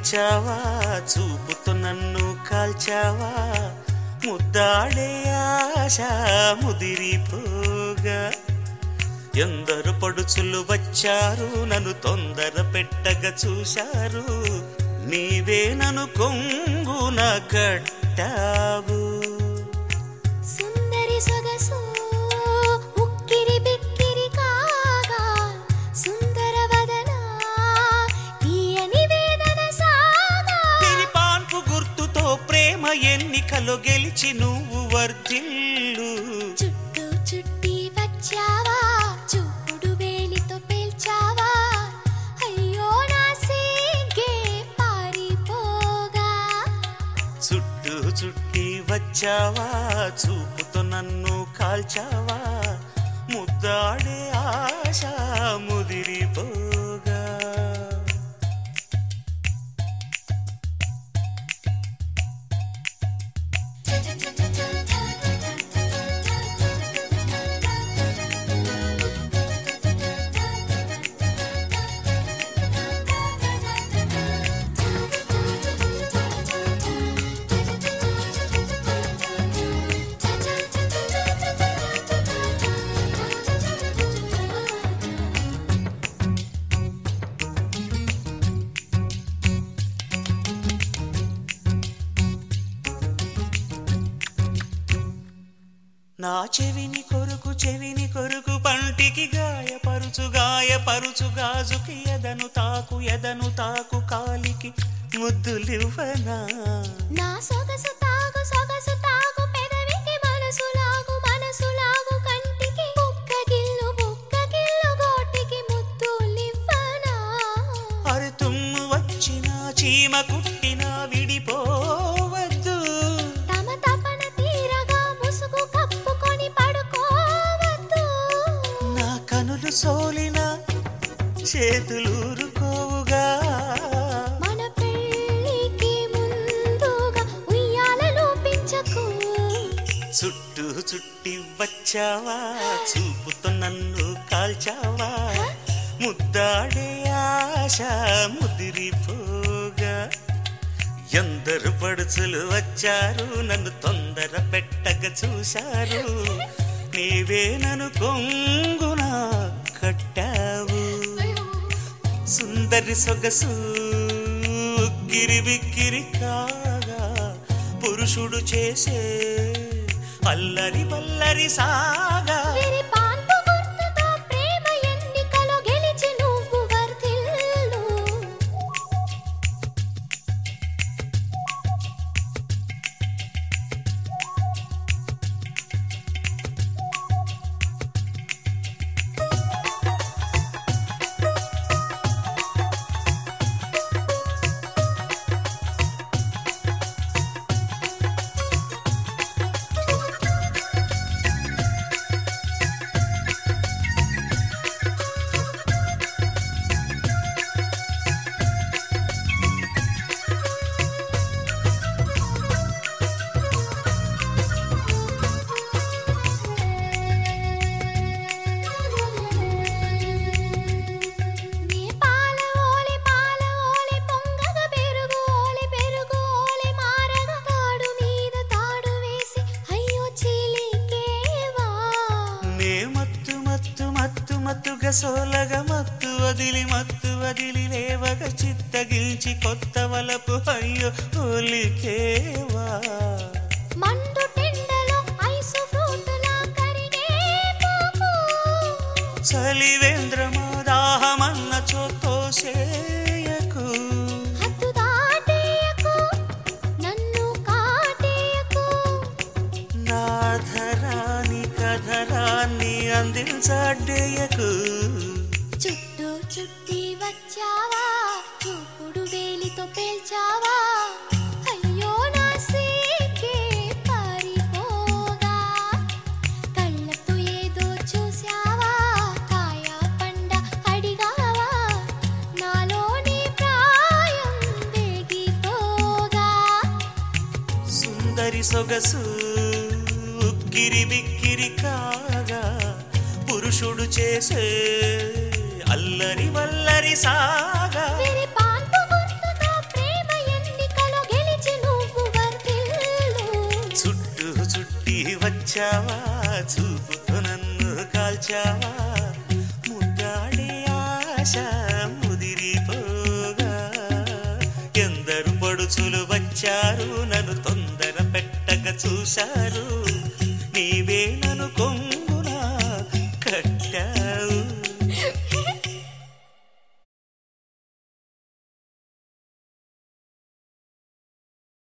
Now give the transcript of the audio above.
వచ్చావా చూపుతో నన్ను కాల్చావా ముద్దాడే ఆశ ముదిరిపోగా ఎందరు పడుచులు వచ్చారు నన్ను తొందర పెట్టగా చూశారు నీవే నన్ను కొంగున కట్టావు సుందరి సొగసు ఉక్కిరి బిక్కిరి కాగా సుందర వదన తీయని వేదన సాగా పాన్పు గుర్తుతో ప్రేమ ఎన్నికలో గెలిచి నువ్వు వర్ధిల్లు చుట్టూ చుట్టి వచ్చావా చూపుడు వేలితో పేల్చావా అయ్యో నా సిగ్గే పారిపోగా చుట్టూ చుట్టి వచ్చావా చూపుతో నన్ను కాల్చావా ముద్దాడే ఆశ ముదిరిపోగా నా చెవిని కొరుకు చెవిని కొరుకు పంటికి గాయపరుచు గాయపరుచు గాజుకి ఎదను తాకు ఎదను తాకు కాలికి ముద్దులివ్వనా నా సొగసు తాగు సొగసు తాగు పెదవికి మనసు లాగు మనసు లాగు కంటికి బుక్క గిల్లు బుక్క గిల్లు గోటికి ముద్దులివ్వనా అరి తుమ్ము వచ్చిన చీమ కుట్టిన విడిపోవద్దు తమ తపన తీరగా ముసుగు కప్పుకొని పడుకోవద్దు నా కనులు సోలిన చేతులూరుకోవుగా మన పెళ్ళికి ముందుగా ఉయ్యాలలో పెంచకు చుట్టూ చుట్టి వచ్చావా చూపుతో నన్ను కాల్చావా ముద్దాడే ఆశ ముదిరిపోగా ఎందరు పడుచులు వచ్చారు నన్ను తొందర పెట్టగా చూశారు నీవే నన్ను కొంగున కట్టావు సుందరి సొగసు గిరి బిక్కిరి కాగా పురుషుడు చేసే అల్లరి వల్లరి సాగా వీరి పాన్పు గుర్తుతో ప్రేమ ఎన్నికలో గెలిచి నువ్వు వర్ధిల్లు నీ పాల ఓలి పాల ఓలి పొంగగ పెరుగు ఓలి పెరుగు ఓలి మారగ తాడు మీద తాడు వేసి అయ్యో చీలికేవా నే మత్తు మత్తు మత్తు మత్తుగా సోలగ మత్తు వదిలి మత్తు వదిలి లేవగ చిత్తగిల్చి కొత్త వలపు అయ్యో ఒలికేవా మండు టెండలో ఐసు ఫ్రూటులా కరిగే పోకు చలివేంద్రమా దాహమన్న చోతోసేయకు హద్దు దాటేయకు నన్ను కాటేయకు నాధరాని కధరాన్ని అందించడేయకు చుట్టూ చుట్టి వచ్చావా చూపుడు వేలితో పేల్చావా అయ్యో నా సిగ్గే పారిపోగా కళ్ళతో ఏదో చూసావా కాయ పండ అడిగావా నాలోని ప్రాయం వేగిపోగా సుందరి సొగసు ఉక్కిరి బిక్కిరి కాగా పురుషుడు చేసే అల్లరి వల్లరి సాగా వీరి పాన్పు గుర్తుతో ప్రేమ చుట్టూ చుట్టి వచ్చావా చూపుతో నన్ను కాల్చావా ముద్దాడే ఆశ ముదిరిపోగా ఎందరు పడుచులు వచ్చారు నన్ను తొందర పెట్టక చూశారు